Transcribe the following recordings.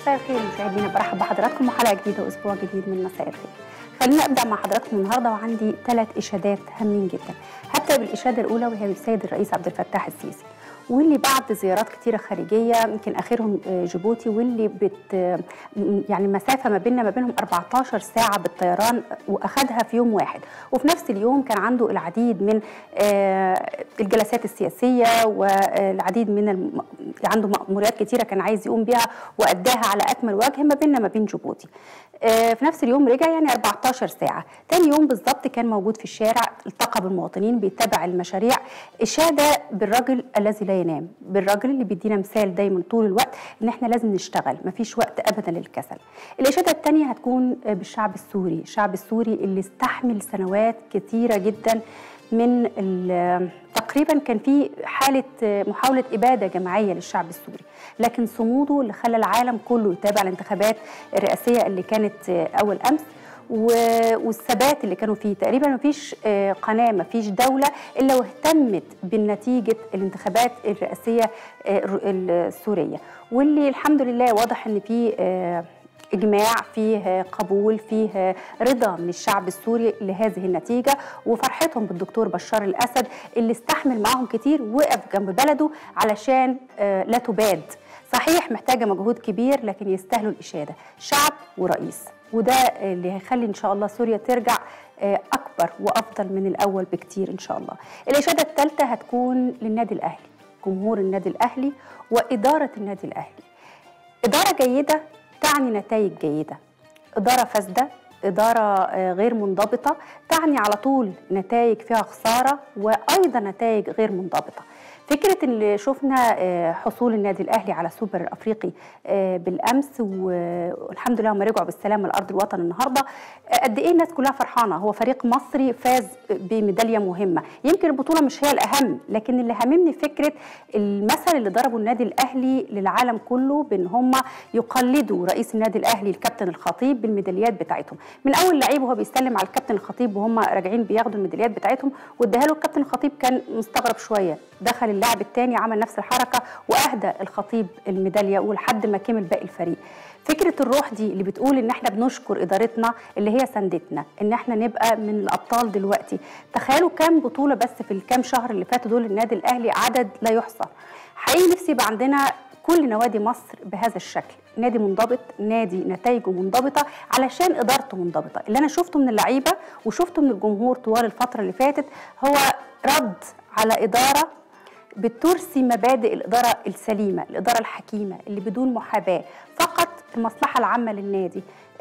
مساء الخير مشاهدينا برحب بحضراتكم وحلقه جديده واسبوع جديد من مساء الخير. خلينا ابدا مع حضراتكم النهارده وعندي ثلاث اشادات هامين جدا. هبدا بالاشاده الاولى وهي بالسيد الرئيس عبد الفتاح السيسي. واللي بعد زيارات كتيره خارجيه يمكن اخرهم جيبوتي واللي بت يعني مسافه ما بيننا ما بينهم 14 ساعه بالطيران واخدها في يوم واحد وفي نفس اليوم كان عنده العديد من الجلسات السياسيه والعديد من الم... عنده مأموريات كتيره كان عايز يقوم بيها واداها على اكمل وجه ما بيننا ما بين جيبوتي في نفس اليوم رجع يعني 14 ساعه تاني يوم بالظبط كان موجود في الشارع التقى بالمواطنين بيتبع المشاريع اشاده بالرجل الذي لا ينام بالراجل اللي بيدينا مثال دايما طول الوقت ان احنا لازم نشتغل مفيش وقت ابدا للكسل الاشاده الثانيه هتكون بالشعب السوري الشعب السوري اللي استحمل سنوات كثيره جدا من تقريبا كان في حاله محاوله اباده جماعيه للشعب السوري لكن صموده اللي خلى العالم كله يتابع الانتخابات الرئاسيه اللي كانت اول امس والثبات اللي كانوا فيه تقريبا ما فيش قناه ما فيش دوله الا واهتمت بالنتيجه الانتخابات الرئاسيه السوريه واللي الحمد لله واضح ان في اجماع فيه قبول فيه رضا من الشعب السوري لهذه النتيجه وفرحتهم بالدكتور بشار الاسد اللي استحمل معاهم كتير وقف جنب بلده علشان لا تباد صحيح محتاجه مجهود كبير لكن يستاهلوا الاشاده شعب ورئيس وده اللي هيخلي ان شاء الله سوريا ترجع اكبر وافضل من الاول بكتير ان شاء الله الاشاده الثالثه هتكون للنادي الاهلي جمهور النادي الاهلي واداره النادي الاهلي اداره جيده تعني نتائج جيده اداره فاسده إدارة غير منضبطة تعني على طول نتائج فيها خسارة وأيضا نتائج غير منضبطة فكرة اللي شفنا حصول النادي الأهلي على سوبر الأفريقي بالأمس والحمد لله هم رجعوا بالسلامة لأرض الوطن النهاردة قد إيه الناس كلها فرحانة هو فريق مصري فاز بميدالية مهمة يمكن البطولة مش هي الأهم لكن اللي هاممني فكرة المثل اللي ضربه النادي الأهلي للعالم كله بأن هم يقلدوا رئيس النادي الأهلي الكابتن الخطيب بالميداليات بتاعتهم من أول لعيب وهو بيسلم على الكابتن الخطيب وهم راجعين بياخدوا الميداليات بتاعتهم واداها له الكابتن الخطيب كان مستغرب شوية دخل اللاعب الثاني عمل نفس الحركه واهدى الخطيب الميداليه ولحد ما كمل باقي الفريق فكره الروح دي اللي بتقول ان احنا بنشكر ادارتنا اللي هي سندتنا ان احنا نبقى من الابطال دلوقتي تخيلوا كام بطوله بس في الكام شهر اللي فاتوا دول النادي الاهلي عدد لا يحصى حقيقي نفسي يبقى عندنا كل نوادي مصر بهذا الشكل نادي منضبط نادي نتائجه منضبطه علشان ادارته منضبطه اللي انا شفته من اللعيبه وشفته من الجمهور طوال الفتره اللي فاتت هو رد على اداره بترسي مبادئ الإدارة السليمة الإدارة الحكيمة اللي بدون محاباة فقط المصلحة العامة للنادي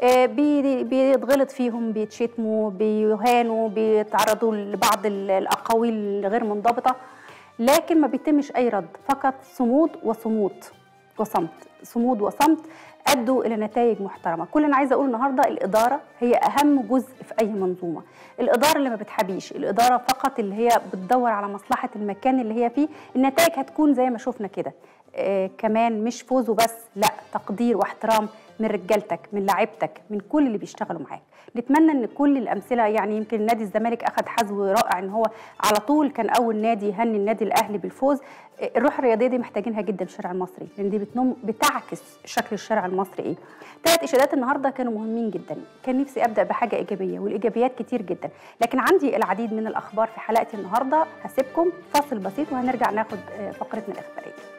بيتغلط فيهم بيتشتموا بيهانوا بيتعرضوا لبعض الأقاويل الغير منضبطة لكن ما بيتمش أي رد فقط صمود وصمود وصمت صمود وصمت ادوا الى نتائج محترمه كل انا عايزه اقول النهارده الاداره هي اهم جزء في اي منظومه الاداره اللي ما بتحبيش الاداره فقط اللي هي بتدور على مصلحه المكان اللي هي فيه النتائج هتكون زي ما شفنا كده آه كمان مش فوز وبس لا تقدير واحترام من رجالتك من لعيبتك من كل اللي بيشتغلوا معاك نتمنى ان كل الامثله يعني يمكن نادي الزمالك اخذ حظو رائع ان هو على طول كان اول نادي يهني النادي الاهلي بالفوز الروح الرياضيه دي محتاجينها جدا في الشارع المصري لان دي بتنم بتعكس شكل الشارع المصري ايه ثلاث اشادات النهارده كانوا مهمين جدا كان نفسي ابدا بحاجه ايجابيه والايجابيات كتير جدا لكن عندي العديد من الاخبار في حلقتي النهارده هسيبكم فاصل بسيط وهنرجع ناخد فقرتنا الاخباريه